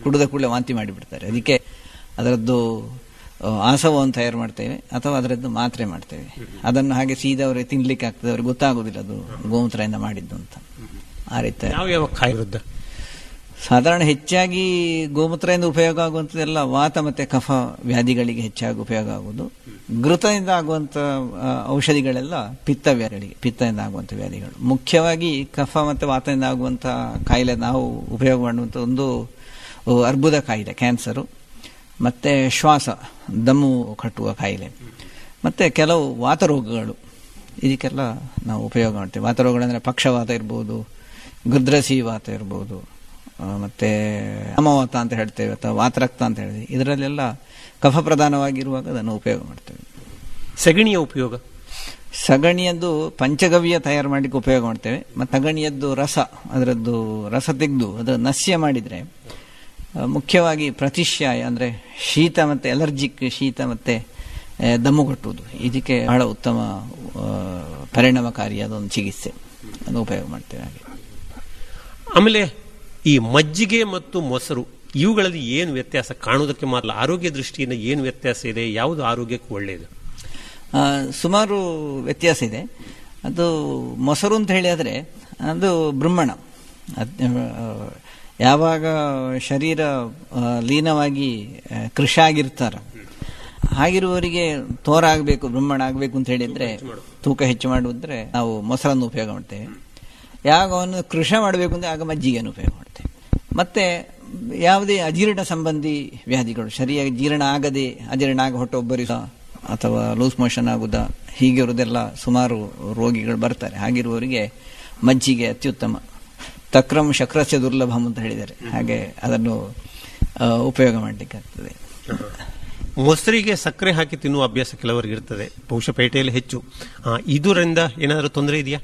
ಕುಡಿದ ಕೂಡಲೇ ವಾಂತಿ ಮಾಡಿಬಿಡ್ತಾರೆ ಅದಕ್ಕೆ ಅದರದ್ದು ಆ, ಆಸವವನ್ನು ತಯಾರು ಮಾಡ್ತೇವೆ ಅಥವಾ ಅದರದ್ದು ಮಾತ್ರೆ ಮಾಡ್ತೇವೆ ಅದನ್ನು ಹಾಗೆ ಸೀದಾ ಅವರಿಗೆ ತಿನ್ಲಿಕ್ಕೆ ಆಗ್ತದೆ ಅವ್ರಿಗೆ ಗೊತ್ತಾಗೋದಿಲ್ಲ ಅದು ಗೋಮೂತ್ರದಿಂದ ಮಾಡಿದ್ದು ಅಂತ ಆ ರೀತಿ ಯಾವ ಯಾವ ಕಾಯಿ ವಿರುದ್ಧ ಸಾಧಾರಣ ಹೆಚ್ಚಾಗಿ ಗೋಮೂತ್ರದಿಂದ ಉಪಯೋಗ ಆಗುವಂಥದ್ದೆಲ್ಲ ವಾತ ಮತ್ತೆ ಕಫ ವ್ಯಾಧಿಗಳಿಗೆ ಹೆಚ್ಚಾಗಿ ಉಪಯೋಗ ಆಗುವುದು ಘೃತದಿಂದ ಆಗುವಂಥ ಆ, ಔಷಧಿಗಳೆಲ್ಲ ಪಿತ್ತ ವ್ಯಾಧಿಗಳಿಗೆ ಪಿತ್ತದಿಂದ ಆಗುವಂಥ ವ್ಯಾಧಿಗಳು ಮುಖ್ಯವಾಗಿ ಕಫ ಮತ್ತು ವಾತದಿಂದ ಆಗುವಂಥ ಕಾಯಿಲೆ ನಾವು ಉಪಯೋಗ ಮಾಡುವಂಥ ಒಂದು ಅ, ಅರ್ಬುದ ಕಾಯಿಲೆ ಕ್ಯಾನ್ಸರು ಮತ್ತೆ ಶ್ವಾಸ ದಮ್ಮು ಕಟ್ಟುವ ಕಾಯಿಲೆ ಮತ್ತೆ ಕೆಲವು ವಾತರೋಗಗಳು ಇದಕ್ಕೆಲ್ಲ ನಾವು ಉಪಯೋಗ ಮಾಡ್ತೇವೆ ವಾತರೋಗಗಳಂದ್ರೆ ಪಕ್ಷವಾತ ಇರ್ಬೋದು ಗೃದ್ರಸಿ ವಾತ ಇರ್ಬೋದು ಆ, ಮತ್ತೆ ಅಮವಾತ ಅಂತ ಹೇಳ್ತೇವೆ ಅಥವಾ ವಾತರಕ್ತ ಅಂತ ಹೇಳ್ತೇವೆ ಇದರಲ್ಲೆಲ್ಲ ಕಫ ಪ್ರಧಾನವಾಗಿರುವಾಗ ಅದನ್ನು ಉಪಯೋಗ ಮಾಡ್ತೇವೆ ಸಗಣಿಯ ಉಪಯೋಗ ಸಗಣಿಯದ್ದು ಪಂಚಗವ್ಯ ತಯಾರು ಮಾಡಲಿಕ್ಕೆ ಉಪಯೋಗ ಮಾಡ್ತೇವೆ ಮತ್ತು ಸಗಣಿಯದ್ದು ರಸ ಅದರದ್ದು ರಸ ತೆಗೆದು ಅದರ ನಸ್ಯ ಮಾಡಿದರೆ ಆ, ಮುಖ್ಯವಾಗಿ ಪ್ರತಿಶ್ಯಾಯ ಅಂದರೆ ಶೀತ ಮತ್ತು ಎಲರ್ಜಿಕ್ ಶೀತ ಮತ್ತು ಆ, ದಮ್ಮು ಕಟ್ಟುವುದು ಇದಕ್ಕೆ ಬಹಳ ಉತ್ತಮ ಆ, ಪರಿಣಾಮಕಾರಿಯಾದ ಒಂದು ಚಿಕಿತ್ಸೆ ಅದು ಉಪಯೋಗ ಮಾಡ್ತೇವೆ ಹಾಗೆ ಆಮೇಲೆ ಈ ಮಜ್ಜಿಗೆ ಮತ್ತು ಮೊಸರು ಇವುಗಳಲ್ಲಿ ಏನು ವ್ಯತ್ಯಾಸ ಕಾಣುವುದಕ್ಕೆ ಮಾತ್ರ ಆರೋಗ್ಯ ದೃಷ್ಟಿಯಿಂದ ಏನು ವ್ಯತ್ಯಾಸ ಇದೆ ಯಾವುದು ಆರೋಗ್ಯಕ್ಕೆ ಒಳ್ಳೆಯದು ಆ, ಸುಮಾರು ವ್ಯತ್ಯಾಸ ಇದೆ ಅದು ಮೊಸರು ಅಂತ ಹೇಳಿ ಆದರೆ ಅದು ಬ್ರಹ್ಮಣ ಅದ್- ಆ, ಯಾವಾಗ ಶರೀರ ಆ, ಲೀನವಾಗಿ ಆ, ಕೃಷ ಆಗಿರ್ತಾರ ಹಾಗಿರುವವರಿಗೆ ತೋರ ಆಗಬೇಕು ಬ್ರಹ್ಮಣ ಆಗಬೇಕು ಅಂತ ಹೇಳಿದ್ರೆ ತೂಕ ಹೆಚ್ಚು ಮಾಡುವುದ್ರೆ ನಾವು ಮೊಸರನ್ನು ಉಪಯೋಗ ಮಾಡ್ತೇವೆ ಯಾವಾಗ ಅವನು ಕೃಷ ಮಾಡಬೇಕು ಅಂದ್ರೆ ಆಗ ಮಜ್ಜಿಗೆಯನ್ನು ಉಪಯೋಗ ಮಾಡ್ತೇವೆ ಮತ್ತೆ ಯಾವುದೇ ಅಜೀರ್ಣ ಸಂಬಂಧಿ ವ್ಯಾಧಿಗಳು ಸರಿಯಾಗಿ ಜೀರ್ಣ ಆಗದೆ ಅಜೀರ್ಣ ಆಗ ಹೊಟ್ಟೆ ಅಥವಾ ಲೂಸ್ ಮೋಷನ್ ಆಗುವುದ ಹೀಗೆ ಇರುವುದೆಲ್ಲ ಸುಮಾರು ರೋಗಿಗಳು ಬರ್ತಾರೆ ಹಾಗಿರುವವರಿಗೆ ಮಜ್ಜಿಗೆ ಅತ್ಯುತ್ತಮ ತಕ್ರಂ ಶಕ್ರಸ್ಯ ದುರ್ಲಭಂ ಅಂತ ಹೇಳಿದ್ದಾರೆ ಹಾಗೆ ಅದನ್ನು ಆ, ಉಪಯೋಗ ಮಾಡಲಿಕ್ಕೆ ಆಗ್ತದೆ ಮೊಸರಿಗೆ ಸಕ್ಕರೆ ಹಾಕಿ ತಿನ್ನುವ ಅಭ್ಯಾಸ ಕೆಲವರಿಗೆ ಇರ್ತದೆ ಬಹುಶಃ ಪೇಟೆಯಲ್ಲಿ ಹೆಚ್ಚು ಆ, ಇದರಿಂದ ಏನಾದರೂ ತೊಂದರೆ ಇದೆಯಾ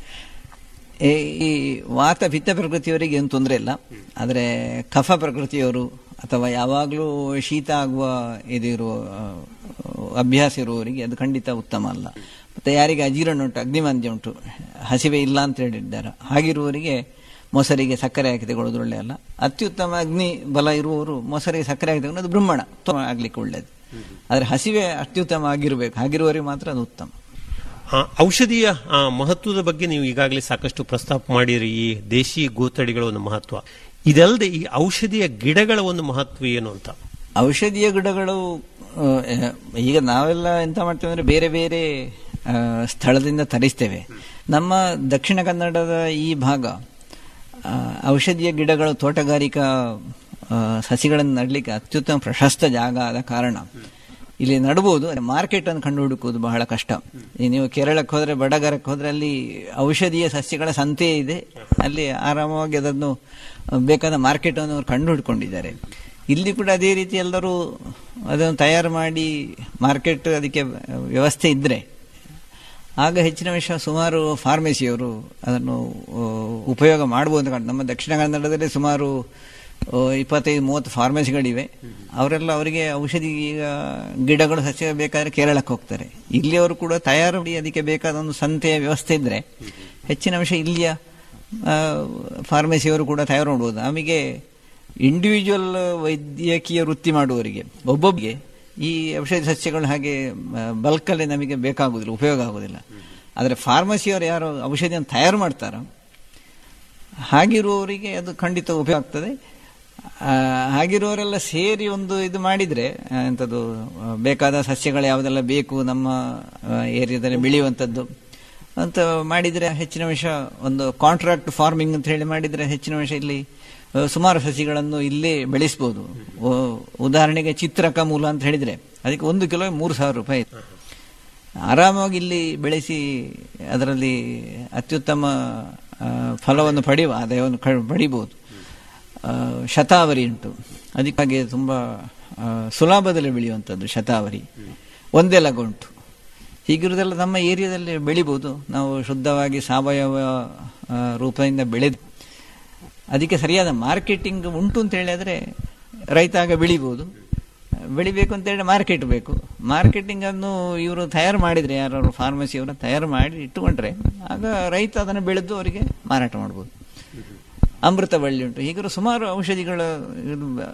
ಈ- ಈ ವಾತ ಪಿತ್ತ ಪ್ರಕೃತಿಯವರಿಗೆ ಏನು ತೊಂದರೆ ಇಲ್ಲ ಆದರೆ ಕಫ ಪ್ರಕೃತಿಯವರು ಅಥವಾ ಯಾವಾಗಲೂ ಶೀತ ಆಗುವ ಇದಿರುವ ಆ, ಅಭ್ಯಾಸ ಇರುವವರಿಗೆ ಅದು ಖಂಡಿತ ಉತ್ತಮ ಅಲ್ಲ ಮತ್ತೆ ಯಾರಿಗೆ ಅಜೀರ್ಣ ಉಂಟು ಅಗ್ನಿಮಾಂದ್ಯ ಉಂಟು ಹಸಿವೆ ಇಲ್ಲ ಅಂತ ಹೇಳಿದ್ದಾರೆ ಹಾಗಿರುವವರಿಗೆ ಮೊಸರಿಗೆ ಸಕ್ಕರೆ ಹಾಕಿ ತಗೊಳ್ಳೋದು ಒಳ್ಳೆ ಅಲ್ಲ ಅತ್ಯುತ್ತಮ ಅಗ್ನಿ ಬಲ ಇರುವವರು ಮೊಸರಿಗೆ ಸಕ್ಕರೆ ಹಾಕಿ ತಗೊಂಡು ಅದು ಬ್ರಹ್ಮಣ ಉತ್ತಮ ಆಗ್ಲಿಕ್ಕೆ ಒಳ್ಳೆಯದು ಆದರೆ ಹಸಿವೆ ಅತ್ಯುತ್ತಮ ಆಗಿರಬೇಕು ಹಾಗಿರುವವರಿಗೆ ಮಾತ್ರ ಅದು ಉತ್ತಮ ಆ, ಔಷಧಿಯ ಆ, ಮಹತ್ವದ ಬಗ್ಗೆ ನೀವು ಈಗಾಗಲೇ ಸಾಕಷ್ಟು ಪ್ರಸ್ತಾಪ ಮಾಡಿರಿ ಈ ದೇಶಿ ಗೋತಡಿಗಳ ಒಂದು ಮಹತ್ವ ಇದಲ್ಲದೆ ಈ ಔಷಧಿಯ ಗಿಡಗಳ ಒಂದು ಮಹತ್ವ ಏನು ಅಂತ ಔಷಧೀಯ ಗಿಡಗಳು ಆ, ಈಗ ನಾವೆಲ್ಲ ಎಂತ ಮಾಡ್ತೇವೆ ಅಂದ್ರೆ ಬೇರೆ ಬೇರೆ ಆ, ಸ್ಥಳದಿಂದ ತರಿಸ್ತೇವೆ ನಮ್ಮ ದಕ್ಷಿಣ ಕನ್ನಡದ ಈ ಭಾಗ ಆ, ಔಷಧೀಯ ಗಿಡಗಳು ತೋಟಗಾರಿಕಾ ಆ, ಸಸಿಗಳನ್ನು ನಡಲಿಕ್ಕೆ ಅತ್ಯುತ್ತಮ ಪ್ರಶಸ್ತ ಜಾಗ ಆದ ಕಾರಣ ಇಲ್ಲಿ ನಡಬಹುದು ಮಾರ್ಕೆಟ್ ಅನ್ನು ಕಂಡು ಹುಡುಕುವುದು ಬಹಳ ಕಷ್ಟ ಈ ನೀವು ಕೇರಳಕ್ಕೆ ಹೋದ್ರೆ ಬಡಗರಕ್ಕೆ ಹೋದ್ರೆ ಅಲ್ಲಿ ಔಷಧೀಯ ಸಸ್ಯಗಳ ಸಂತೆ ಇದೆ ಅಲ್ಲಿ ಆರಾಮವಾಗಿ ಅದನ್ನು ಬೇಕಾದ ಮಾರ್ಕೆಟ್ ಅನ್ನು ಅವರು ಕಂಡು ಹುಡ್ಕೊಂಡಿದ್ದಾರೆ ಇಲ್ಲಿ ಕೂಡ ಅದೇ ರೀತಿ ಎಲ್ಲರೂ ಅದನ್ನು ತಯಾರು ಮಾಡಿ ಮಾರ್ಕೆಟ್ ಅದಕ್ಕೆ ವ್ಯವಸ್ಥೆ ಇದ್ರೆ ಆಗ ಹೆಚ್ಚಿನ ವಿಷಯ ಸುಮಾರು ಫಾರ್ಮಸಿಯವರು ಅದನ್ನು ಆ, ಉಪಯೋಗ ಮಾಡಬಹುದು ಅಂತ ಕಾಣ್ತದೆ. ನಮ್ಮ ದಕ್ಷಿಣ ಕನ್ನಡದಲ್ಲಿ ಸುಮಾರು ಆ, ಇಪ್ಪತ್ತೈದು ಮೂವತ್ತು ಫಾರ್ಮಸಿಗಳಿವೆ ಅವರೆಲ್ಲ ಅವರಿಗೆ ಔಷಧಿ ಈಗ ಗಿಡಗಳು ಸಸ್ಯ ಬೇಕಾದ್ರೆ ಕೇರಳಕ್ಕೆ ಹೋಗ್ತಾರೆ ಇಲ್ಲಿಯವರು ಕೂಡ ತಯಾರು ಮಾಡಿ ಅದಕ್ಕೆ ಬೇಕಾದ ಒಂದು ಸಂತೆಯ ವ್ಯವಸ್ಥೆ ಇದ್ರೆ ಹೆಚ್ಚಿನ ವಿಷಯ ಇಲ್ಲಿಯ ಆ, ಫಾರ್ಮಸಿಯವರು ಕೂಡ ತಯಾರು ಮಾಡ್ಬೋದು ನಮಗೆ ಇಂಡಿವಿಜುವಲ್ ವೈದ್ಯಕೀಯ ವೃತ್ತಿ ಮಾಡುವವರಿಗೆ ಒಬ್ಬೊಬ್ಬರಿಗೆ ಈ ಔಷಧಿ ಸಸ್ಯಗಳು ಹಾಗೆ ಬಲ್ಕಲ್ಲಿ ನಮಗೆ ಬೇಕಾಗುವುದಿಲ್ಲ ಉಪಯೋಗ ಆಗುವುದಿಲ್ಲ ಆದರೆ ಫಾರ್ಮಸಿಯವರು ಯಾರು ಔಷಧಿಯನ್ನು ತಯಾರು ಮಾಡ್ತಾರೋ ಹಾಗಿರುವವರಿಗೆ ಅದು ಖಂಡಿತ ಉಪಯೋಗ ಆಗ್ತದೆ ಆ, ಹಾಗಿರುವವರೆಲ್ಲ ಸೇರಿ ಒಂದು ಇದು ಮಾಡಿದರೆ ಎಂಥದ್ದು ಆ, ಬೇಕಾದ ಸಸ್ಯಗಳು ಯಾವುದೆಲ್ಲ ಬೇಕು ನಮ್ಮ ಆ, ಏರಿಯಾದಲ್ಲಿ ಬೆಳೆಯುವಂಥದ್ದು ಅಂತ ಮಾಡಿದರೆ ಹೆಚ್ಚಿನ ವಿಷಯ ಒಂದು ಕಾಂಟ್ರಾಕ್ಟ್ ಫಾರ್ಮಿಂಗ್ ಅಂತ ಹೇಳಿ ಮಾಡಿದರೆ ಹೆಚ್ಚಿನ ವಿಷಯ ಇಲ್ಲಿ ಆ, ಸುಮಾರು ಸಸಿಗಳನ್ನು ಇಲ್ಲೇ ಬೆಳೆಸ್ಬೋದು ಉ- ಉದಾಹರಣೆಗೆ ಚಿತ್ರಕ ಮೂಲ ಅಂತ ಹೇಳಿದರೆ ಅದಕ್ಕೆ ಒಂದು ಕಿಲೋ ಮೂರು ಸಾವಿರ ರೂಪಾಯಿ ಆರಾಮಾಗಿ ಇಲ್ಲಿ ಬೆಳೆಸಿ ಅದರಲ್ಲಿ ಅತ್ಯುತ್ತಮ ಆ, ಫಲವನ್ನು ಪಡೆಯುವ ಆದಾಯವನ್ನು ಕ- ಪಡಿಬೋದು ಆ, ಶತಾವರಿ ಉಂಟು ಅದಕ್ಕಾಗಿ ತುಂಬ ಆ, ಸುಲಭದಲ್ಲಿ ಬೆಳೆಯುವಂಥದ್ದು ಶತಾವರಿ ಒಂದೇ ಲಗ ಉಂಟು ಹೀಗಿರುವುದೆಲ್ಲ ನಮ್ಮ ಏರಿಯಾದಲ್ಲಿ ಬೆಳಿಬೋದು ನಾವು ಶುದ್ಧವಾಗಿ ಸಾವಯವ ಆ, ರೂಪದಿಂದ ಬೆಳೆದು ಅದಕ್ಕೆ ಸರಿಯಾದ ಮಾರ್ಕೆಟಿಂಗ್ ಉಂಟು ಅಂತ ಹೇಳಿದ್ರೆ ರೈತ ಆಗ ಬೆಳಿಬೋದು ಬೆಳಿಬೇಕು ಅಂತ ಹೇಳಿ ಮಾರ್ಕೆಟ್ ಬೇಕು ಮಾರ್ಕೆಟಿಂಗ್ ಅನ್ನು ಇವರು ತಯಾರು ಮಾಡಿದ್ರೆ ಯಾರು ಫಾರ್ಮಸಿಯವರು ತಯಾರು ಮಾಡಿ ಇಟ್ಟುಕೊಂಡ್ರೆ ಆಗ ರೈತ ಅದನ್ನು ಬೆಳೆದು ಅವರಿಗೆ ಮಾರಾಟ ಮಾಡ್ಬೋದು ಅಮೃತ ಬಳ್ಳಿ ಉಂಟು ಹೀಗಿರೋ ಸುಮಾರು ಔಷಧಿಗಳ ಇದು